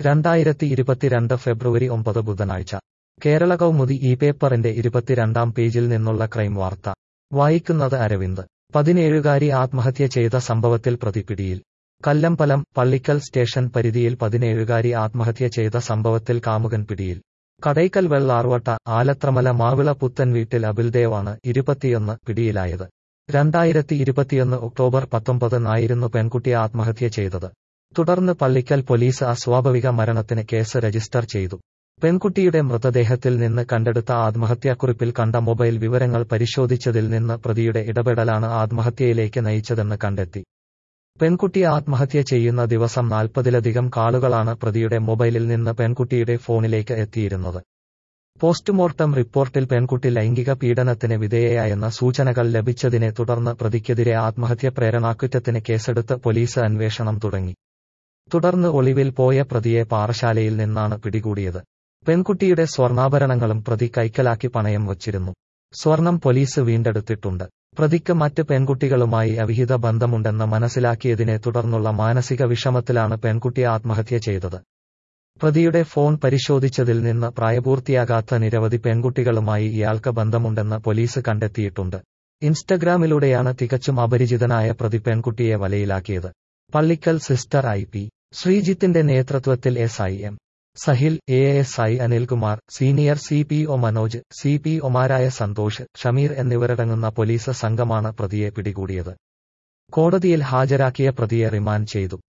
രണ്ടായിരത്തി ഇരുപത്തിരണ്ട് ഫെബ്രുവരി ഒമ്പത് ബുധനാഴ്ച കേരള കൗമുദി ഈ പേപ്പറിന്റെ ഇരുപത്തിരണ്ടാം പേജിൽ നിന്നുള്ള ക്രൈം വാർത്ത വായിക്കുന്നത് അരവിന്ദ് പതിനേഴുകാരി ആത്മഹത്യ ചെയ്ത സംഭവത്തിൽ പ്രതി പിടിയിൽ കല്ലമ്പലം പള്ളിക്കൽ സ്റ്റേഷൻ പരിധിയിൽ പതിനേഴുകാരി ആത്മഹത്യ ചെയ്ത സംഭവത്തിൽ കാമുകൻ പിടിയിൽ കടയ്ക്കൽ വെള്ളാർവട്ട ആലത്രമല മാവിള പുത്തൻ വീട്ടിൽ അബിൽദേവാണ് ഇരുപത്തിയൊന്ന് പിടിയിലായത് രണ്ടായിരത്തി ഇരുപത്തിയൊന്ന് ഒക്ടോബർ പത്തൊമ്പതിനായിരുന്നു പെൺകുട്ടി ആത്മഹത്യ ചെയ്തത് തുടർന്ന് പള്ളിക്കൽ പോലീസ് അസ്വാഭാവിക മരണത്തിന് കേസ് രജിസ്റ്റർ ചെയ്തു പെൺകുട്ടിയുടെ മൃതദേഹത്തിൽ നിന്ന് കണ്ടെടുത്ത ആത്മഹത്യാക്കുറിപ്പിൽ കണ്ട മൊബൈൽ വിവരങ്ങൾ പരിശോധിച്ചതിൽ നിന്ന് പ്രതിയുടെ ഇടപെടലാണ് ആത്മഹത്യയിലേക്ക് നയിച്ചതെന്ന് കണ്ടെത്തി പെൺകുട്ടി ആത്മഹത്യ ചെയ്യുന്ന ദിവസം നാൽപ്പതിലധികം കാളുകളാണ് പ്രതിയുടെ മൊബൈലിൽ നിന്ന് പെൺകുട്ടിയുടെ ഫോണിലേക്ക് എത്തിയിരുന്നത് പോസ്റ്റ്മോർട്ടം റിപ്പോർട്ടിൽ പെൺകുട്ടി ലൈംഗിക പീഡനത്തിന് വിധേയയായെന്ന സൂചനകൾ ലഭിച്ചതിനെ തുടർന്ന് പ്രതിക്കെതിരെ ആത്മഹത്യ പ്രേരണാക്കുറ്റത്തിന് കേസെടുത്ത് പോലീസ് അന്വേഷണം തുടങ്ങി തുടർന്ന് ഒളിവിൽ പോയ പ്രതിയെ പാറശാലയിൽ നിന്നാണ് പിടികൂടിയത് പെൺകുട്ടിയുടെ സ്വർണ്ണാഭരണങ്ങളും പ്രതി കൈക്കലാക്കി പണയം വച്ചിരുന്നു സ്വർണം പോലീസ് വീണ്ടെടുത്തിട്ടുണ്ട് പ്രതിക്ക് മറ്റ് പെൺകുട്ടികളുമായി അവിഹിത ബന്ധമുണ്ടെന്ന് മനസ്സിലാക്കിയതിനെ തുടർന്നുള്ള മാനസിക വിഷമത്തിലാണ് പെൺകുട്ടി ആത്മഹത്യ ചെയ്തത് പ്രതിയുടെ ഫോൺ പരിശോധിച്ചതിൽ നിന്ന് പ്രായപൂർത്തിയാകാത്ത നിരവധി പെൺകുട്ടികളുമായി ഇയാൾക്ക് ബന്ധമുണ്ടെന്ന് പോലീസ് കണ്ടെത്തിയിട്ടുണ്ട് ഇൻസ്റ്റഗ്രാമിലൂടെയാണ് തികച്ചും അപരിചിതനായ പ്രതി പെൺകുട്ടിയെ വലയിലാക്കിയത് പള്ളിക്കൽ സിസ്റ്റർ ഐ പി ശ്രീജിത്തിന്റെ നേതൃത്വത്തിൽ S I M Sahil A S I Anilkumar senior C P O Manoj C P ഒമാരായ സന്തോഷ് ഷമീർ എന്നിവരടങ്ങുന്ന പോലീസ് സംഘമാണ് പ്രതിയെ പിടികൂടിയത് കോടതിയിൽ ഹാജരാക്കിയ പ്രതിയെ റിമാൻഡ് ചെയ്തു